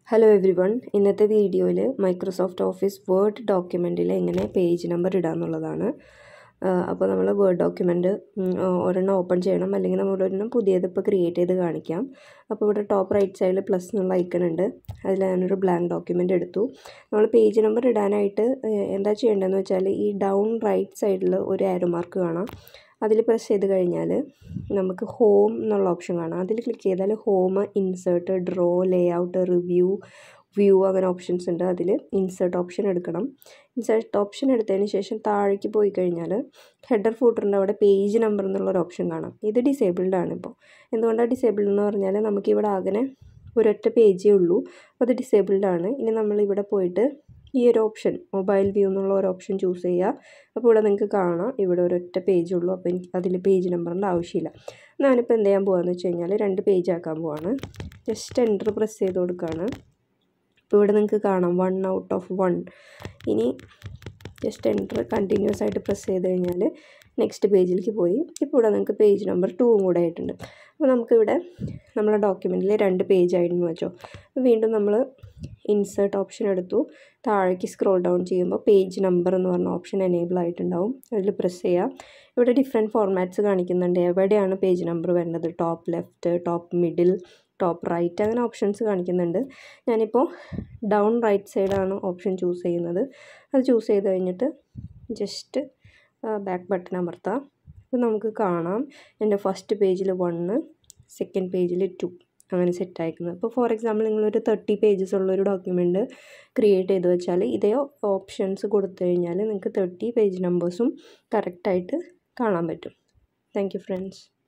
hello every one ഇന്നത്തെ വീഡിയോയിൽ Microsoft office word ഡോക്യുമെൻറ്റിൽ എങ്ങനെ പേജ് നമ്പർ ഇടുക എന്നുള്ളതാണ് അപ്പോൾ നമ്മൾ വേർഡ് ഡോക്യുമെൻറ്റ് ഒരെണ്ണം ഓപ്പൺ ചെയ്യണം അല്ലെങ്കിൽ നമ്മൾ ഒരെണ്ണം പുതിയത് ഇപ്പോൾ ക്രിയേറ്റ് ചെയ്ത് കാണിക്കാം അപ്പോൾ ഇവിടെ ടോപ്പ് റൈറ്റ് സൈഡിൽ പ്ലസ് എന്നുള്ള ഐക്കൺ ഉണ്ട് അതിൽ ഞാനൊരു ബ്ലാങ്ക് ഡോക്യുമെൻ്റ് എടുത്തു നമ്മൾ പേജ് നമ്പർ ഇടാനായിട്ട് എന്താ ചെയ്യേണ്ടതെന്ന് വെച്ചാൽ ഈ ഡൗൺ റൈറ്റ് സൈഡിൽ ഒരു ആരോ മാർക്ക് കാണാം അതിൽ പ്രസ് ചെയ്ത് കഴിഞ്ഞാൽ നമുക്ക് ഹോം എന്നുള്ള ഓപ്ഷൻ കാണാം അതിൽ ക്ലിക്ക് ചെയ്താൽ home insert draw layout review view അങ്ങനെ ഓപ്ഷൻസ് ഉണ്ട് അതിൽ ഇൻസേർട്ട് ഓപ്ഷൻ എടുക്കണം ഇൻസേർട്ട് ഓപ്ഷൻ എടുത്തതിന് ശേഷം താഴേക്ക് പോയി കഴിഞ്ഞാൽ ഹെഡർ ഫൂട്ടറിൻ്റെ അവിടെ പേജ് നമ്പർ എന്നുള്ളൊരു ഓപ്ഷൻ കാണാം ഇത് ഡിസേബിൾഡ് ആണ് ഇപ്പോൾ എന്തുകൊണ്ടാണ് ഡിസേബിൾഡ് എന്ന് പറഞ്ഞാൽ നമുക്കിവിടെ ആകെ ഒരൊറ്റ പേജേ ഉള്ളൂ അപ്പോൾ അത് ഡിസേബിൾഡ് ആണ് ഇനി നമ്മളിവിടെ പോയിട്ട് ഈ ഒരു ഓപ്ഷൻ മൊബൈൽ വ്യൂ എന്നുള്ള ഒരു ഓപ്ഷൻ ചൂസ് ചെയ്യുക അപ്പോൾ ഇവിടെ നിങ്ങൾക്ക് കാണാം ഇവിടെ ഒരൊറ്റ പേജ് ഉള്ളൂ അപ്പോൾ എനിക്ക് അതിൽ പേജ് നമ്പറിൻ്റെ ആവശ്യമില്ല ഞാനിപ്പോൾ എന്ത് ചെയ്യാൻ പോകാമെന്ന് വെച്ച് കഴിഞ്ഞാൽ രണ്ട് പേജ് ആക്കാൻ പോവാണ് ജസ്റ്റ് എൻ്റർ പ്രസ് ചെയ്ത് കൊടുക്കുകയാണ് ഇപ്പോൾ ഇവിടെ നിങ്ങൾക്ക് കാണാം വൺ ഔട്ട് ഓഫ് വൺ ഇനി ജസ്റ്റ് എൻ്റർ കണ്ടിന്യൂസ് ആയിട്ട് പ്രസ് ചെയ്ത് കഴിഞ്ഞാൽ നെക്സ്റ്റ് പേജിലേക്ക് പോയി ഇപ്പോൾ ഇവിടെ നിങ്ങൾക്ക് പേജ് നമ്പർ ടൂവും കൂടെ ആയിട്ടുണ്ട് അപ്പോൾ നമുക്കിവിടെ നമ്മളെ ഡോക്യുമെൻറ്റിൽ രണ്ട് പേജ് ആയിരുന്നു വെച്ചോ വീണ്ടും നമ്മൾ ഇൻസേർട്ട് ഓപ്ഷൻ എടുത്തു താഴേക്ക് സ്ക്രോൾ ഡൗൺ ചെയ്യുമ്പോൾ പേജ് നമ്പർ എന്ന് പറഞ്ഞ ഓപ്ഷൻ എനേബിൾ ആയിട്ടുണ്ടാവും അതിൽ പ്രസ് ചെയ്യുക ഇവിടെ ഡിഫറെൻറ്റ് ഫോർമാറ്റ്സ് കാണിക്കുന്നുണ്ട് എവിടെയാണ് പേജ് നമ്പർ വേണ്ടത് top left top middle top right അങ്ങനെ ഓപ്ഷൻസ് കാണിക്കുന്നുണ്ട് ഞാനിപ്പോൾ ഡൗൺ റൈറ്റ് സൈഡാണ് ഓപ്ഷൻ ചൂസ് ചെയ്യുന്നത് അത് ചൂസ് ചെയ്ത് കഴിഞ്ഞിട്ട് ജസ്റ്റ് ബാക്ക് ബട്ടൺ അമർത്താം അപ്പോൾ നമുക്ക് കാണാം എൻ്റെ ഫസ്റ്റ് പേജിൽ വണ്ണ് സെക്കൻഡ് പേജിൽ ടു അങ്ങനെ സെറ്റ് അയക്കുന്നത് അപ്പോൾ ഫോർ എക്സാമ്പിൾ നിങ്ങളൊരു തേർട്ടി പേജസ് ഉള്ള ഒരു ഡോക്യുമെൻറ്റ് ക്രിയേറ്റ് ചെയ്ത് വെച്ചാൽ ഇതേ ഓപ്ഷൻസ് കൊടുത്തു കഴിഞ്ഞാൽ നിങ്ങൾക്ക് തേർട്ടി പേജ് നമ്പേഴ്സും കറക്റ്റായിട്ട് കാണാൻ പറ്റും താങ്ക് യു ഫ്രണ്ട്സ്